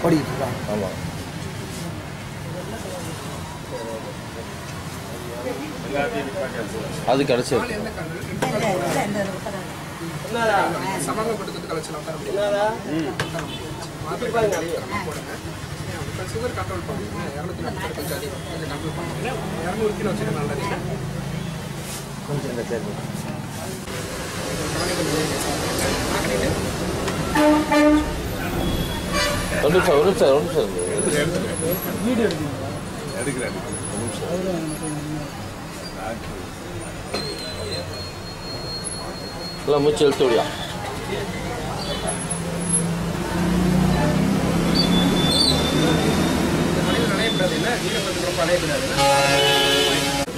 ஓடிக்கிட்டு இருக்காங்க ஆமாம் அது கிடச்சிருக்கு சமங்கப்படுத்துறது கலைச்சலாம் தர முடியும் மாத்திரை போடுங்க சுகர் கண்ட்ரோல் பண்ணுங்க இரநூத்தி நாற்பது கொஞ்சம் அதிகம் கொஞ்சம் கண்ட்ரோல் பண்ணுங்க இரநூறு கிலோ வச்சுக்க நல்லது கொஞ்சம் இந்த சேர்ந்து ஒரு நிமிஷம் ஒரு நிமிஷம் ஒரு நிமிஷம் இல்லை மூச்சு இழுத்து விடியா மனிதன் அலையக்கூடாது இல்லை நீங்க கொஞ்சம் ரொம்ப அலையக்கூடாது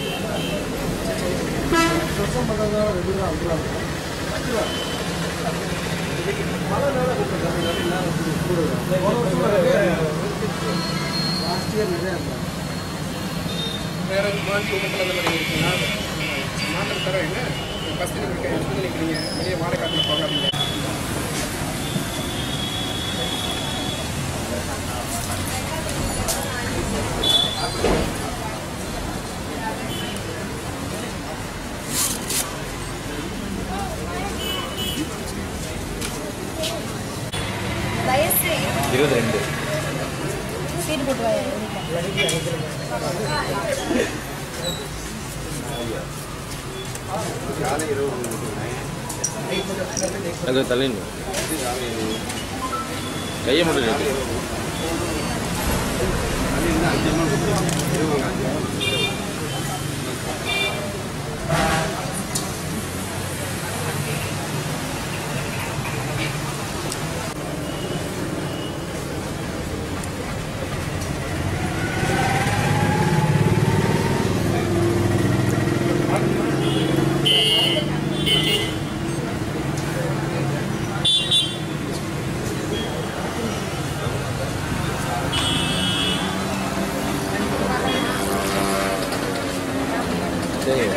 வேற மாதிரி குடும்பத்தில் அந்த மாதிரி இருக்குன்னா மாத்திரை தர என்ன ஃபஸ்ட்டு நீங்கள் எடுத்து நிற்கிறீங்க வெளியே வாடகை காட்டில் போகாதீங்க வயசு இருபது ரெண்டு சீட் போட்டு வாங்க அது தள்ளின்னு கையை மட்டும் நிறுத்து சரி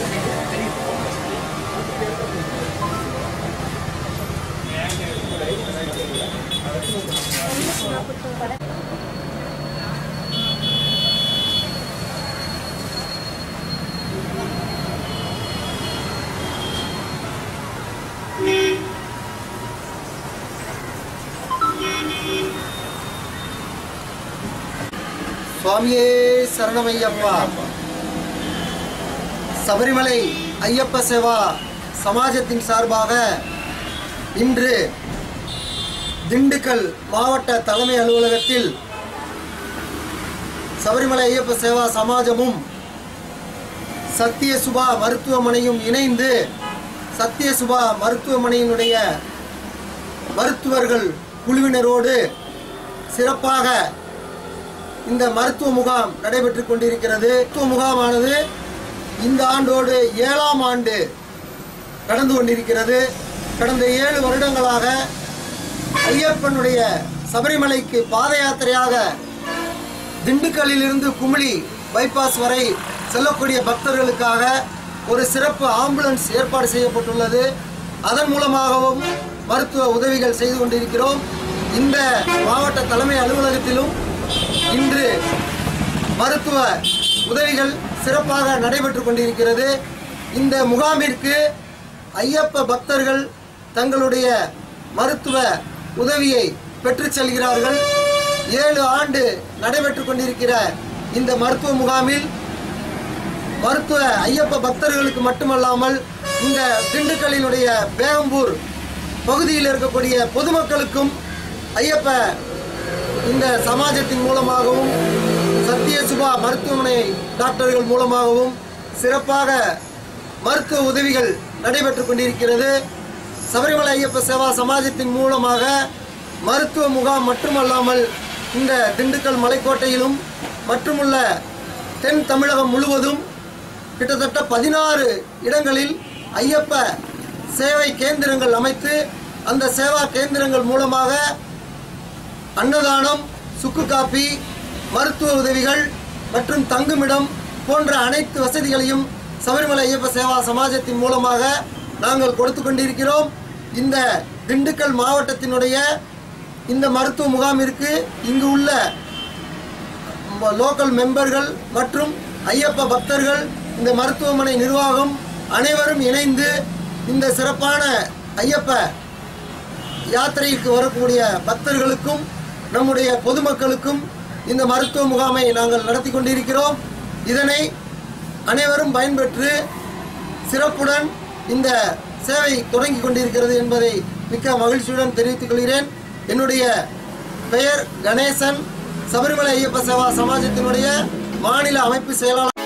சுவாமியே சரணமையப்பா சபரிமலை ஐயப்ப சேவா சமாஜத்தின் சார்பாக இன்று திண்டுக்கல் மாவட்ட தலைமை அலுவலகத்தில் சபரிமலை ஐயப்ப சேவா சமாஜமும் சத்தியசுபா மருத்துவமனையும் இணைந்து சத்தியசுபா மருத்துவமனையினுடைய மருத்துவர்கள் குழுவினரோடு சிறப்பாக இந்த மருத்துவ முகாம் நடைபெற்றுக் கொண்டிருக்கிறது மருத்துவ முகாமானது இந்த ஆண்டோடு ஏழாம் ஆண்டு கடந்து கொண்டிருக்கிறது கடந்த ஏழு வருடங்களாக ஐயப்பனுடைய சபரிமலைக்கு பாத யாத்திரையாக திண்டுக்கல்லிலிருந்து குமிளி பைபாஸ் வரை செல்லக்கூடிய பக்தர்களுக்காக ஒரு சிறப்பு ஆம்புலன்ஸ் ஏற்பாடு செய்யப்பட்டுள்ளது அதன் மூலமாகவும் மருத்துவ உதவிகள் செய்து கொண்டிருக்கிறோம் இந்த மாவட்ட தலைமை அலுவலகத்திலும் இன்று மருத்துவ உதவிகள் சிறப்பாக நடைபெற்று கொண்டிருக்கிறது இந்த முகாமிற்கு ஐயப்ப பக்தர்கள் தங்களுடைய மருத்துவ உதவியை பெற்றுச் செல்கிறார்கள் ஏழு ஆண்டு நடைபெற்று கொண்டிருக்கிற இந்த மருத்துவ முகாமில் மருத்துவ ஐயப்ப பக்தர்களுக்கு மட்டுமல்லாமல் இந்த திண்டுக்கல்லினுடைய பேகம்பூர் பகுதியில் இருக்கக்கூடிய பொதுமக்களுக்கும் ஐயப்ப இந்த சமாஜத்தின் மூலமாகவும் சத்தியசுபா மருத்துவமனை டாக்டர்கள் மூலமாகவும் சிறப்பாக மருத்துவ உதவிகள் நடைபெற்று கொண்டிருக்கிறது சபரிமலை ஐயப்ப சேவா சமாஜத்தின் மூலமாக மருத்துவ முகாம் மட்டுமல்லாமல் இந்த திண்டுக்கல் மலைக்கோட்டையிலும் மற்றுமுள்ள தென் தமிழகம் முழுவதும் கிட்டத்தட்ட பதினாறு இடங்களில் ஐயப்ப சேவை கேந்திரங்கள் அமைத்து அந்த சேவா கேந்திரங்கள் மூலமாக அன்னதானம் சுக்கு காப்பி மருத்துவ உதவிகள் மற்றும் தங்குமிடம் போன்ற அனைத்து வசதிகளையும் சபரிமலை ஐயப்ப சேவா சமாஜத்தின் மூலமாக நாங்கள் கொடுத்து கொண்டிருக்கிறோம் இந்த திண்டுக்கல் மாவட்டத்தினுடைய இந்த மருத்துவ முகாமிற்கு இங்கு உள்ள ம- லோக்கல் மெம்பர்கள் மற்றும் ஐயப்ப பக்தர்கள் இந்த மருத்துவமனை நிர்வாகம் அனைவரும் இணைந்து இந்த சிறப்பான ஐயப்ப யாத்திரைக்கு வரக்கூடிய பக்தர்களுக்கும் நம்முடைய பொதுமக்களுக்கும் இந்த மருத்துவ முகாமை நாங்கள் நடத்தி கொண்டிருக்கிறோம் இதனை அனைவரும் பயன்பெற்று சிறப்புடன் இந்த சேவை தொடங்கி கொண்டிருக்கிறது என்பதை மிக்க மகிழ்ச்சியுடன் தெரிவித்துக் கொள்கிறேன் என்னுடைய பெயர் கணேசன் சபரிமலை ஐயப்ப சேவா சமாஜத்தினுடைய மாநில அமைப்பு செயலாளர்